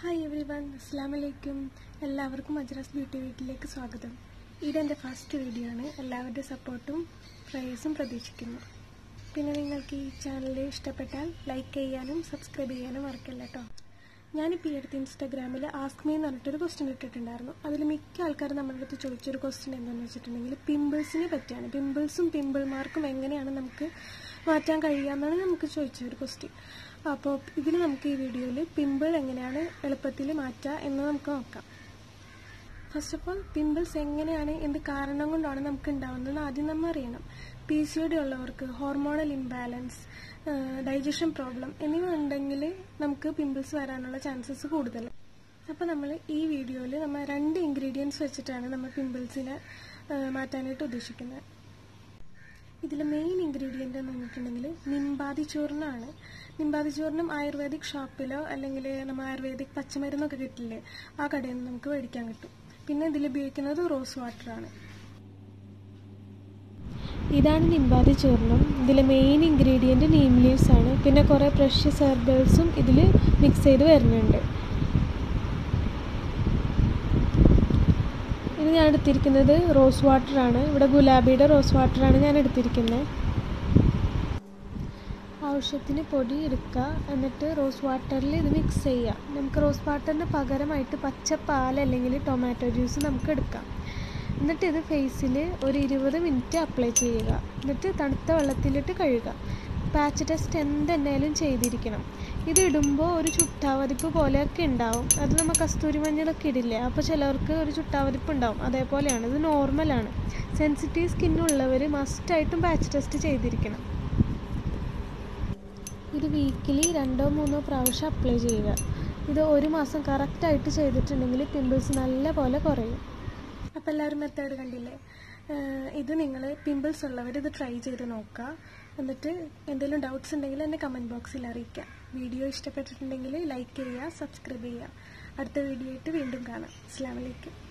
hi every one അസ്സാം വലൈക്കും എല്ലാവർക്കും മജ്രാസ് ബ്യൂട്ടി വീട്ടിലേക്ക് സ്വാഗതം ഇതെൻ്റെ ഫസ്റ്റ് വീഡിയോ ആണ് എല്ലാവരുടെ സപ്പോർട്ടും പ്രൈസും പ്രതീക്ഷിക്കുന്നു പിന്നെ നിങ്ങൾക്ക് ഈ ചാനൽ ഇഷ്ടപ്പെട്ടാൽ ലൈക്ക് ചെയ്യാനും സബ്സ്ക്രൈബ് ചെയ്യാനും മറക്കല്ല കേട്ടോ ഞാനിപ്പോൾ ഈ അടുത്ത് ഇൻസ്റ്റാഗ്രാമിൽ ആസ്ക് മീ എന്ന് പറഞ്ഞിട്ടൊരു ക്വസ്റ്റ്യൻ ഇട്ടിട്ടുണ്ടായിരുന്നു അതിൽ മിക്ക ആൾക്കാരും നമ്മുടെ അടുത്ത് ചോദിച്ചൊരു ക്വസ്റ്റ്യൻ എന്താണെന്ന് വെച്ചിട്ടുണ്ടെങ്കിൽ പിമ്പിൾസിനെ പറ്റിയാണ് പിമ്പിൾസും പിമ്പിൾ മാർക്കും എങ്ങനെയാണ് നമുക്ക് മാറ്റാൻ കഴിയാമെന്നാണ് നമുക്ക് ചോദിച്ച ഒരു ക്വസ്റ്റ്യൻ അപ്പോൾ ഇതിൽ നമുക്ക് ഈ വീഡിയോയിൽ പിമ്പിൾ എങ്ങനെയാണ് എളുപ്പത്തിൽ മാറ്റുക എന്ന് നമുക്ക് നോക്കാം ഫസ്റ്റ് ഓഫ് ഓൾ പിമ്പിൾസ് എങ്ങനെയാണ് എന്ത് കാരണം കൊണ്ടാണ് നമുക്ക് ഉണ്ടാവുന്നതെന്ന് ആദ്യം നമ്മൾ അറിയണം പി സി ഒ ഡി ഉള്ളവർക്ക് ഹോർമോണൽ ഇംബാലൻസ് ഡൈജഷൻ പ്രോബ്ലം എന്നിവ ഉണ്ടെങ്കിൽ നമുക്ക് പിമ്പിൾസ് വരാനുള്ള ചാൻസസ് കൂടുതൽ അപ്പോൾ നമ്മൾ ഈ വീഡിയോയിൽ നമ്മൾ രണ്ട് ഇൻഗ്രീഡിയൻസ് വെച്ചിട്ടാണ് നമ്മൾ പിമ്പിൾസിനെ മാറ്റാനായിട്ട് ഉദ്ദേശിക്കുന്നത് ഇതിൽ മെയിൻ ഇൻഗ്രീഡിയൻ്റ് എന്ന് പറഞ്ഞിട്ടുണ്ടെങ്കിൽ നിമ്പാതി ചൂർണ്ണമാണ് നിമ്പാതി ചൂർണ്ണം ആയുർവേദിക് ഷോപ്പിലോ അല്ലെങ്കിൽ നമ്മൾ ആയുർവേദിക് പച്ചമരുന്നൊക്കെ കിട്ടില്ലേ ആ കടയിൽ നിന്ന് നമുക്ക് മേടിക്കാൻ കിട്ടും പിന്നെ ഇതിൽ ഉപയോഗിക്കുന്നത് റോസ് വാട്ടറാണ് ഇതാണ് നിമ്പാതി ചൂർണം ഇതിലെ മെയിൻ ഇൻഗ്രീഡിയൻറ്റ് നീം ലീവ്സ് ആണ് പിന്നെ കുറേ പ്രഷ്യസ് ഹെർബൽസും ഇതിൽ മിക്സ് ചെയ്ത് വരുന്നുണ്ട് ഇത് ഞാൻ എടുത്തിരിക്കുന്നത് റോസ് വാട്ടറാണ് ഇവിടെ ഗുലാബിയുടെ റോസ് വാട്ടറാണ് ഞാൻ എടുത്തിരിക്കുന്നത് ആവശ്യത്തിന് പൊടി എടുക്കുക എന്നിട്ട് റോസ് വാട്ടറിൽ ഇത് മിക്സ് ചെയ്യുക നമുക്ക് റോസ് വാട്ടറിന് പകരമായിട്ട് പച്ച പാൽ അല്ലെങ്കിൽ ടൊമാറ്റോ ജ്യൂസ് നമുക്ക് എടുക്കാം എന്നിട്ട് ഇത് ഫേസിൽ ഒരു ഇരുപത് മിനിറ്റ് അപ്ലൈ ചെയ്യുക എന്നിട്ട് തണുത്ത വെള്ളത്തിലിട്ട് കഴുകുക പാച്ച് ടെസ്റ്റ് എന്തെന്നാലും ചെയ്തിരിക്കണം ഇത് ഇടുമ്പോൾ ഒരു ചുട്ടാവതിപ്പ് പോലെയൊക്കെ ഉണ്ടാവും അത് നമ്മൾ കസ്തൂരി മഞ്ഞളൊക്കെ ഇടില്ലേ അപ്പോൾ ചിലർക്ക് ഒരു ചുട്ടാവതിപ്പ് ഉണ്ടാവും അതേപോലെയാണ് ഇത് നോർമലാണ് സെൻസിറ്റീവ് സ്കിന്നുള്ളവർ മസ്റ്റായിട്ടും പാച്ച് ടെസ്റ്റ് ചെയ്തിരിക്കണം ഇത് വീക്കിലി രണ്ടോ മൂന്നോ പ്രാവശ്യം അപ്ലൈ ചെയ്യുക ഇത് ഒരു മാസം കറക്റ്റായിട്ട് ചെയ്തിട്ടുണ്ടെങ്കിൽ പിമ്പിൾസ് നല്ല പോലെ കുറയും അപ്പോൾ എല്ലാവരും മെത്തേഡ് കണ്ടില്ലേ ഇത് നിങ്ങൾ പിമ്പിൾസ് ഉള്ളവർ ഇത് ട്രൈ ചെയ്ത് നോക്കുക എന്നിട്ട് എന്തെങ്കിലും ഡൗട്ട്സ് ഉണ്ടെങ്കിൽ എന്നെ കമൻറ്റ് ബോക്സിൽ അറിയിക്കാം വീഡിയോ ഇഷ്ടപ്പെട്ടിട്ടുണ്ടെങ്കിൽ ലൈക്ക് ചെയ്യുക സബ്സ്ക്രൈബ് ചെയ്യുക അടുത്ത വീഡിയോ ആയിട്ട് വീണ്ടും കാണാം അസ്സാം വലൈക്കും